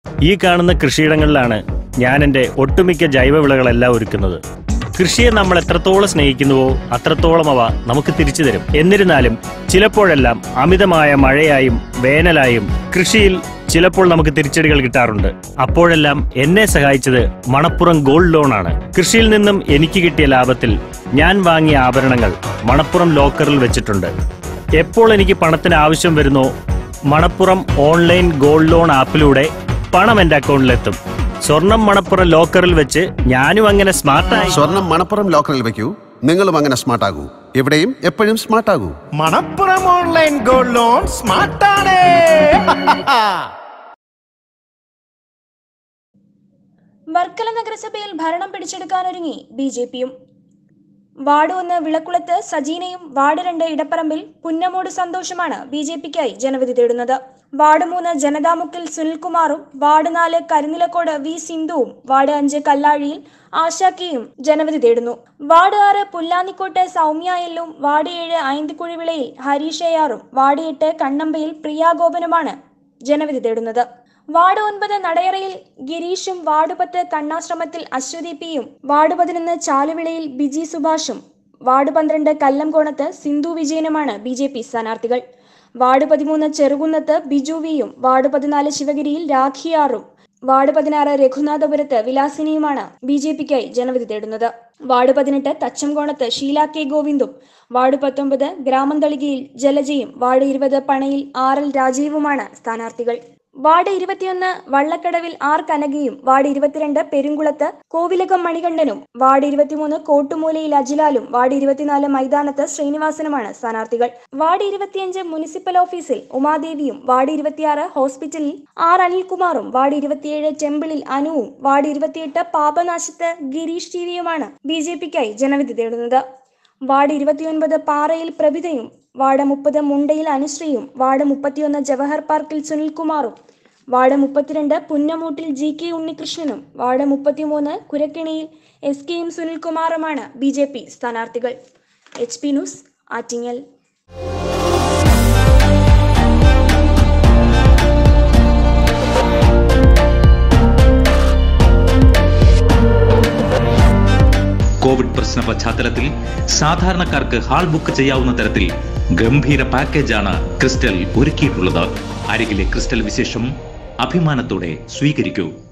ഈ കാണുന്ന കൃഷിയിടങ്ങളിലാണ് ഞാൻ എൻ്റെ ഒട്ടുമിക്ക ജൈവവിളകളെല്ലാം ഒരുക്കുന്നത് കൃഷിയെ നമ്മൾ എത്രത്തോളം സ്നേഹിക്കുന്നുവോ അത്രത്തോളം അവ നമുക്ക് തിരിച്ചു തരും എന്നിരുന്നാലും ചിലപ്പോഴെല്ലാം അമിതമായ മഴയായും വേനലായും കൃഷിയിൽ ചിലപ്പോൾ നമുക്ക് തിരിച്ചടികൾ കിട്ടാറുണ്ട് അപ്പോഴെല്ലാം എന്നെ സഹായിച്ചത് മണപ്പുറം ഗോൾഡ് ലോൺ ആണ് കൃഷിയിൽ നിന്നും എനിക്ക് കിട്ടിയ ലാഭത്തിൽ ഞാൻ വാങ്ങിയ ആഭരണങ്ങൾ മണപ്പുറം ലോക്കറിൽ വെച്ചിട്ടുണ്ട് എപ്പോൾ എനിക്ക് പണത്തിന് ആവശ്യം വരുന്നോ മണപ്പുറം ഓൺലൈൻ ഗോൾഡ് ലോൺ ആപ്പിലൂടെ പണം എന്റെ അക്കൗണ്ടിലെത്തും സ്വർണം മണപ്പുറം ലോക്കറിൽ വെച്ച് ഞാനും അങ്ങനെ സ്മാർട്ടായി സ്വർണം മണപ്പുറം ലോക്കറിൽ വെക്കൂ നിങ്ങളും അങ്ങനെ സ്മാർട്ട് ആകൂ എവിടെയും എപ്പോഴും സ്മാർട്ട് ആകൂ മണപ്പുറം ഓൺലൈൻ ഗോൾഡ് ലോൺ സ്മാർട്ടാണ് വർക്കല നഗരസഭയിൽ ഭരണം പിടിച്ചെടുക്കാനൊരുങ്ങി ബി ജെ പിയും വാർഡ് ഒന്ന് വിളക്കുളത്ത് സജീനയും വാർഡ് രണ്ട് ഇടപ്പറമ്പിൽ പുന്നമോട് സന്തോഷമാണ് ബി ജെ പിക്കായി ജനവിധി തേടുന്നത് വാർഡ് മൂന്ന് ജനതാമുക്കിൽ സുനിൽകുമാറും വാർഡ് നാല് കരുനിലക്കോട് വി സിന്ധുവും വാർഡ് അഞ്ച് കല്ലാഴിയിൽ ആശാക്കിയും ജനവിധി തേടുന്നു വാർഡ് ആറ് പുല്ലാനിക്കോട്ട് സൗമ്യ എല്ലും വാർഡ് ഏഴ് ഐന്തിക്കുഴിവിളയിൽ ഹരീഷയാറും വാർഡ് എട്ട് കണ്ണമ്പയിൽ പ്രിയാഗോപനുമാണ് ജനവിധി തേടുന്നത് വാർഡ് ഒൻപത് നടയറയിൽ ഗിരീഷും വാർഡ് പത്ത് കണ്ണാശ്രമത്തിൽ അശ്വതി പിയും വാർഡ് പതിനൊന്ന് ചാലുവിളയിൽ ബിജി സുഭാഷും വാർഡ് പന്ത്രണ്ട് കല്ലംകോണത്ത് സിന്ധു വിജയനുമാണ് ബി ജെ പി സ്ഥാനാർത്ഥികൾ വാർഡ് പതിമൂന്ന് ചെറുകുന്നത്ത് ബിജു വിയും വാർഡ് പതിനാല് ശിവഗിരിയിൽ രാഖിയാറും വാർഡ് പതിനാറ് രഘുനാഥപുരത്ത് വിലാസിനിയുമാണ് ബി ജെ പിക്കായി ജനവിധി തേടുന്നത് വാർഡ് പതിനെട്ട് തച്ചംകോണത്ത് ഷീല കെ ഗോവിന്ദും വാർഡ് പത്തൊമ്പത് ഗ്രാമന്തളികയിൽ ജലജയും വാർഡ് ഇരുപത് പണയിൽ ആർ എൽ രാജീവുമാണ് സ്ഥാനാർത്ഥികൾ വാർഡ് ഇരുപത്തിയൊന്ന് വള്ളക്കടവിൽ ആർ കനകയും വാർഡ് ഇരുപത്തിരണ്ട് പെരുങ്കുളത്ത് കോവിലകം മണികണ്ഠനും വാർഡ് ഇരുപത്തിമൂന്ന് കോട്ടുമൂലയിൽ അജിലാലും വാർഡ് ഇരുപത്തിനാല് മൈതാനത്ത് ശ്രീനിവാസനുമാണ് സ്ഥാനാർത്ഥികൾ വാർഡ് ഇരുപത്തിയഞ്ച് മുനിസിപ്പൽ ഓഫീസിൽ ഉമാദേവിയും വാർഡ് ഇരുപത്തിയാറ് ഹോസ്പിറ്റലിൽ ആർ അനിൽകുമാറും വാർഡ് ഇരുപത്തിയേഴ് ചെമ്പിളിൽ അനുവും വാർഡ് ഇരുപത്തിയെട്ട് പാപനാശത്ത് ഗിരീഷ് ടിവിയുമാണ് ബി ജെ പിക്കായി ജനവിധി തേടുന്നത് വാർഡ് ഇരുപത്തിയൊൻപത് പാറയിൽ പ്രഭിതയും വാർഡ് മുപ്പത് മുണ്ടയിൽ അനുശ്രീയും വാർഡ് മുപ്പത്തിയൊന്ന് ജവഹർ പാർക്കിൽ സുനിൽകുമാറും വാർഡ് മുപ്പത്തിരണ്ട് പുന്നമൂട്ടിൽ ജി കെ ഉണ്ണികൃഷ്ണനും വാർഡ് മുപ്പത്തിമൂന്ന് കുരക്കിണിയിൽ എസ് കെയും സുനിൽകുമാറുമാണ് ബി ജെ പി സ്ഥാനാർത്ഥികൾ H P news Attingal Covid പ്രശ്ന പശ്ചാത്തലത്തിൽ സാധാരണക്കാർക്ക് ഹാൾ ബുക്ക് ചെയ്യാവുന്ന തരത്തിൽ ഗംഭീര പാക്കേജാണ് ക്രിസ്റ്റൽ ഒരുക്കിയിട്ടുള്ളത് അരികിലെ ക്രിസ്റ്റൽ വിശേഷം അഭിമാനത്തോടെ സ്വീകരിക്കൂ